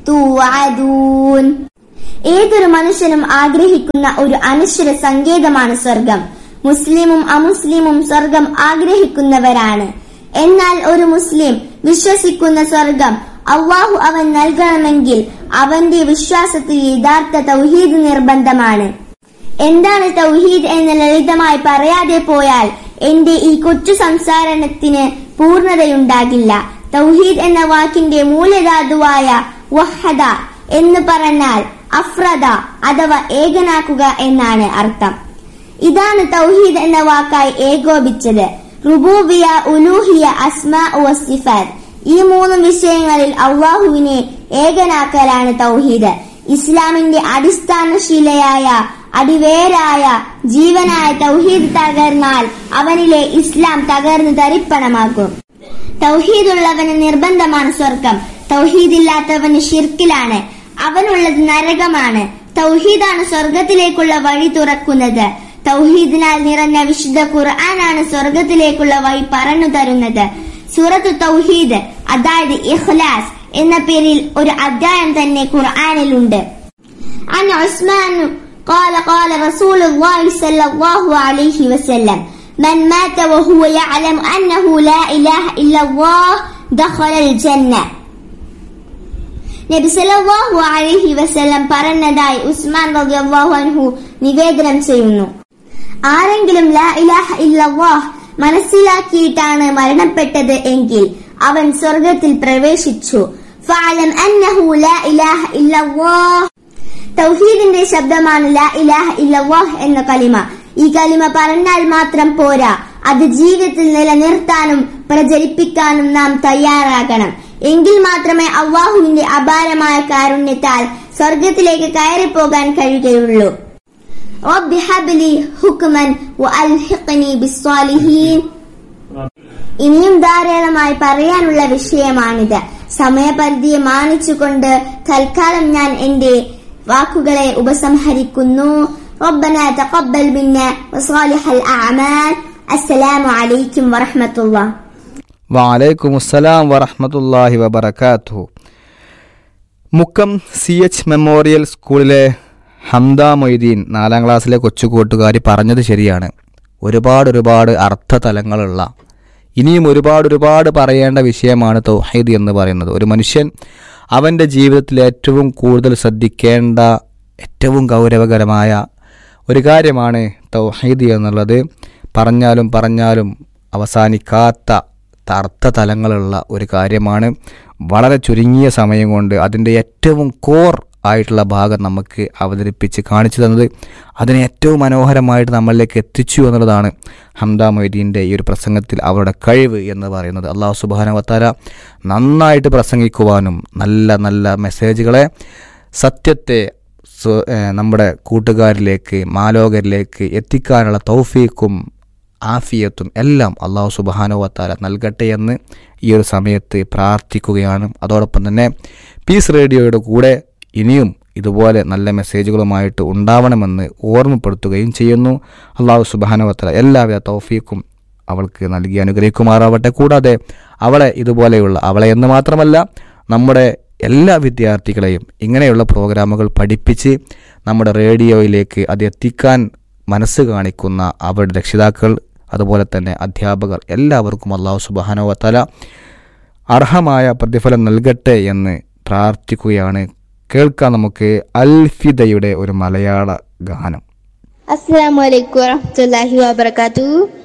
توعدون ഏതൊരു മനുഷ്യനും ആഗ്രഹിക്കുന്ന ഒരു അനശ്വര സങ്കേതമാണ് സ്വർഗം മുസ്ലിമും അമുസ്ലിമും സ്വർഗം ആഗ്രഹിക്കുന്നവരാണ് എന്നാൽ ഒരു മുസ്ലിം വിശ്വസിക്കുന്ന സ്വർഗം അള്ളാഹു അവൻ നൽകണമെങ്കിൽ അവന്റെ വിശ്വാസത്തിൽ യഥാർത്ഥ തൗഹീദ് നിർബന്ധമാണ് എന്താണ് തൗഹീദ് എന്ന് ലളിതമായി പറയാതെ പോയാൽ എന്റെ ഈ കൊച്ചു സംസാരണത്തിന് പൂർണ്ണതയുണ്ടാകില്ല തൗഹീദ് എന്ന വാക്കിന്റെ മൂലധാതുവായ വഹദ എന്ന് പറഞ്ഞാൽ അഫ്രദ അഥവാ ഏകനാക്കുക എന്നാണ് അർത്ഥം ഇതാണ് തൗഹീദ് എന്ന വാക്കായി ഏകോപിച്ചത് റുബൂബിയ ഉലൂഹിയ അസ്മാ വസിഫാത്ത് ഈ മൂന്ന് വിഷയങ്ങളിൽ അള്ളാഹുവിനെ ഏകനാക്കലാണ് തൗഹീദ് ഇസ്ലാമിന്റെ അടിസ്ഥാന ശിലയായ അടിവേരായ ജീവനായ തൗഹീദ് തകർന്നാൽ അവനിലെ ഇസ്ലാം തകർന്ന് തരിപ്പണമാക്കും തൗഹീദുള്ളവന് നിർബന്ധമാണ് സ്വർഗം തൗഹീദില്ലാത്തവന് ഷിർക്കിലാണ് അവനുള്ളത് നരകമാണ് തൗഹീദാണ് സ്വർഗത്തിലേക്കുള്ള വഴി തുറക്കുന്നത് തൗഹീദിനാൽ നിറഞ്ഞ വിശുദ്ധ ഖുർആനാണ് സ്വർഗത്തിലേക്കുള്ള വഴി പറഞ്ഞു തരുന്നത് സൂറത്തു തൗഹീദ് അതായത് ഇഖ്ലാസ് എന്ന പേരിൽ ഒരു അധ്യായം തന്നെ ഖുർആനിലുണ്ട് عن عثمان قال قال رسول الله صلى الله عليه وسلم من مات وهو يعلم أنه لا إله إلا الله دخل الجنة നബി സല്ലല്ലാഹു അലൈഹി വസല്ലം പറഞ്ഞതായി ഉസ്മാൻ റളിയല്ലാഹു അൻഹു നിവേദനം ചെയ്യുന്നു ആരെങ്കിലും ലാ ഇലാഹ ഇല്ലല്ലാഹ് മനസ്സിലാക്കിയിട്ടാണ് മരണപ്പെട്ടത് എങ്കിൽ അവൻ സ്വർഗത്തിൽ പ്രവേശിച്ചു ഫഅലം അന്നഹു ലാ ഇലാഹ ഇല്ലല്ലാഹ് തൗഹീദിന്റെ ശബ്ദമാണ് ലാ ഇലാഹ ഇല്ലല്ലാഹ് എന്ന കലിമ ഈ കലിമ പറഞ്ഞാൽ മാത്രം പോരാ അത് ജീവിതത്തിൽ നിലനിർത്താനും പ്രചരിപ്പിക്കാനും നാം തയ്യാറാകണം എങ്കിൽ മാത്രമേ അള്ളാഹുവിന്റെ അപാരമായ കാരുണ്യത്താൽ സ്വർഗത്തിലേക്ക് കയറിപ്പോകാൻ കഴിയുകയുള്ളൂ رب هب لي حكما وألحقني بالصالحين ഇനിയും ധാരാളമായി പറയാനുള്ള വിഷയമാണിത് സമയപരിധിയെ മാനിച്ചുകൊണ്ട് തൽക്കാലം ഞാൻ എന്റെ വാക്കുകളെ ഉപസംഹരിക്കുന്നു ربنا تقبل منا وصالح الأعمال السلام عليكم ورحمة الله വാലൈക്കും അസ്സലാം വറഹമത്തല്ലാഹി വബർക്കാത്തു മുക്കം സി എച്ച് മെമ്മോറിയൽ സ്കൂളിലെ ഹംദ മൊയ്തീൻ നാലാം ക്ലാസ്സിലെ കൊച്ചു കൂട്ടുകാരി പറഞ്ഞത് ശരിയാണ് ഒരുപാട് ഒരുപാട് അർത്ഥതലങ്ങളുള്ള ഇനിയും ഒരുപാട് ഒരുപാട് പറയേണ്ട വിഷയമാണ് തൗഹീദ് എന്ന് പറയുന്നത് ഒരു മനുഷ്യൻ അവൻ്റെ ജീവിതത്തിൽ ഏറ്റവും കൂടുതൽ ശ്രദ്ധിക്കേണ്ട ഏറ്റവും ഗൗരവകരമായ ഒരു കാര്യമാണ് തൗഹീദ് എന്നുള്ളത് പറഞ്ഞാലും പറഞ്ഞാലും അവസാനിക്കാത്ത അർത്ഥതലങ്ങളുള്ള ഒരു കാര്യമാണ് വളരെ ചുരുങ്ങിയ സമയം കൊണ്ട് അതിൻ്റെ ഏറ്റവും കോർ ആയിട്ടുള്ള ഭാഗം നമുക്ക് അവതരിപ്പിച്ച് കാണിച്ചു തന്നത് അതിനെ ഏറ്റവും മനോഹരമായിട്ട് നമ്മളിലേക്ക് എത്തിച്ചു എന്നുള്ളതാണ് ഹംദ മൊയ്തീൻ്റെ ഈ ഒരു പ്രസംഗത്തിൽ അവരുടെ കഴിവ് എന്ന് പറയുന്നത് അള്ളാഹു സുബാനവത്താര നന്നായിട്ട് പ്രസംഗിക്കുവാനും നല്ല നല്ല മെസ്സേജുകളെ സത്യത്തെ സ്വ- ഏഹ് നമ്മുടെ കൂട്ടുകാരിലേക്ക് മാലോകരിലേക്ക് എത്തിക്കാനുള്ള തൗഫീക്കും ആഫിയത്തും എല്ലാം അള്ളാഹു സുബാനുവത്താല നൽകട്ടെ എന്ന് ഈ ഒരു സമയത്ത് പ്രാർത്ഥിക്കുകയാണ് അതോടൊപ്പം തന്നെ പീസ് റേഡിയോയുടെ കൂടെ ഇനിയും ഇതുപോലെ നല്ല മെസ്സേജുകളുമായിട്ട് ഉണ്ടാവണമെന്ന് ഓർമ്മപ്പെടുത്തുകയും ചെയ്യുന്നു അള്ളാഹു സുബാനുവത്താല എല്ലാവിധ തൗഫീക്കും അവൾക്ക് നൽകി അനുഗ്രഹിക്കുമാറാവട്ടെ കൂടാതെ അവളെ ഇതുപോലെയുള്ള അവളെ എന്ന് മാത്രമല്ല നമ്മുടെ എല്ലാ വിദ്യാർത്ഥികളെയും ഇങ്ങനെയുള്ള പ്രോഗ്രാമുകൾ പഠിപ്പിച്ച് നമ്മുടെ റേഡിയോയിലേക്ക് അത് എത്തിക്കാൻ മനസ്സ് കാണിക്കുന്ന അവരുടെ രക്ഷിതാക്കൾ അതുപോലെ തന്നെ അധ്യാപകർ എല്ലാവർക്കും അള്ളാഹു സുബാനോവത്തല അർഹമായ പ്രതിഫലം നൽകട്ടെ എന്ന് പ്രാർത്ഥിക്കുകയാണ് കേൾക്കാം നമുക്ക് അൽഫിദയുടെ ഒരു മലയാള ഗാനം السلام عليكم ورحمة الله وبركاته